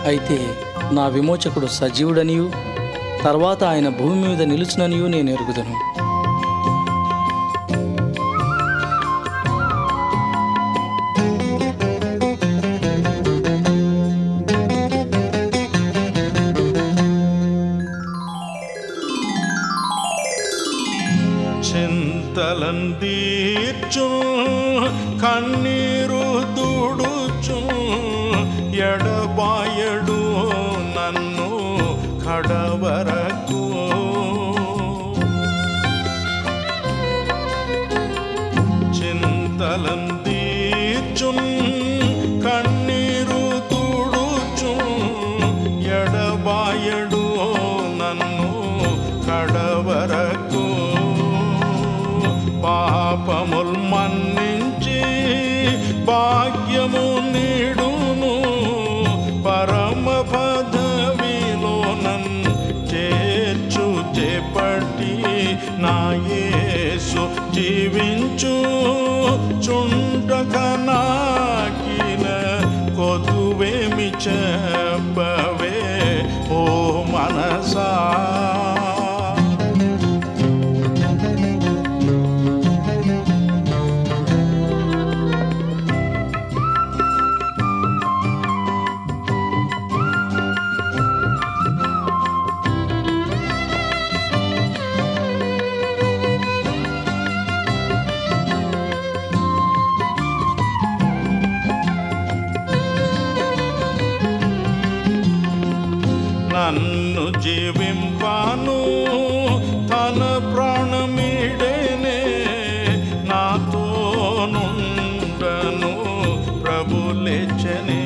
అయితే నా విమోచకుడు సజీవుడనియు తర్వాత ఆయన భూమి మీద నిలుచుననియు నేను ఎరుగుదను చింతలందీర్చు కన్నీరు దుడుచు ఎడబాయడు నన్ను కడవరకు చింతలందీర్చు కన్నీరు తుడుచు ఎడబాయడు నన్ను కడవరకు పాపముల్ మన్నించి భాగ్యము నీడును పరమ పదవిలో నన్ చేర్చు చేపట్టి నా యేసు జీవించు చుండక నాకిన కొదువేమి చెప్పవే ఓ మనసా నన్ను జీవింపాను తన ప్రాణమీడేనే నాతో నుండను ప్రభులేచనే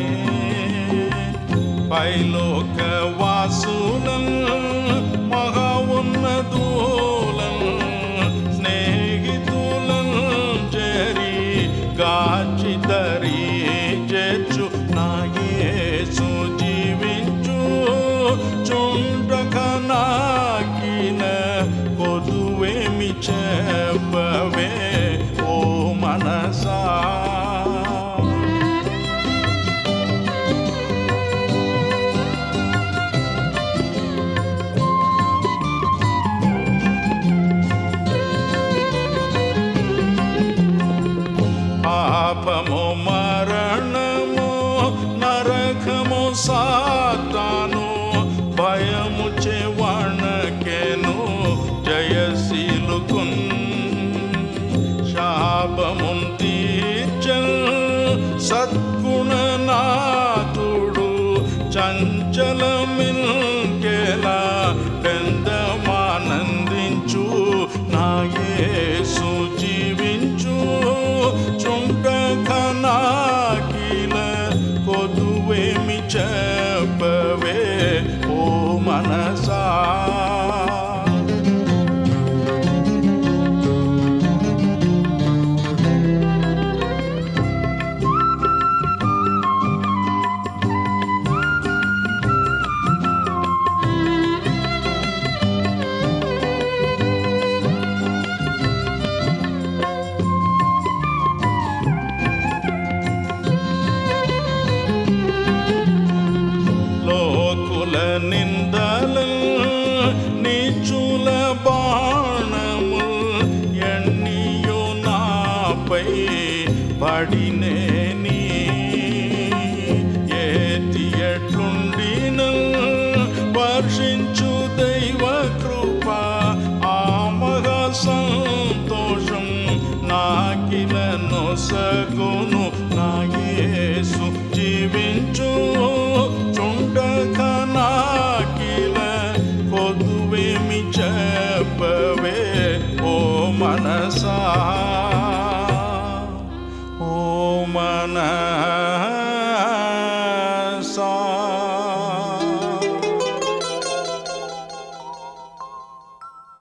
పైలోక వాసులం మహా ఉన్నదూలం స్నేహితులం జరి గాచి దరి చేర్చు నా యేసు జీవించు చుండక నాకిన కొదువేమి చెప్పవే ఓ మనసా పాపము మరణము నరకము సాతాను భయము చెవణకెను జయశీలుకున్న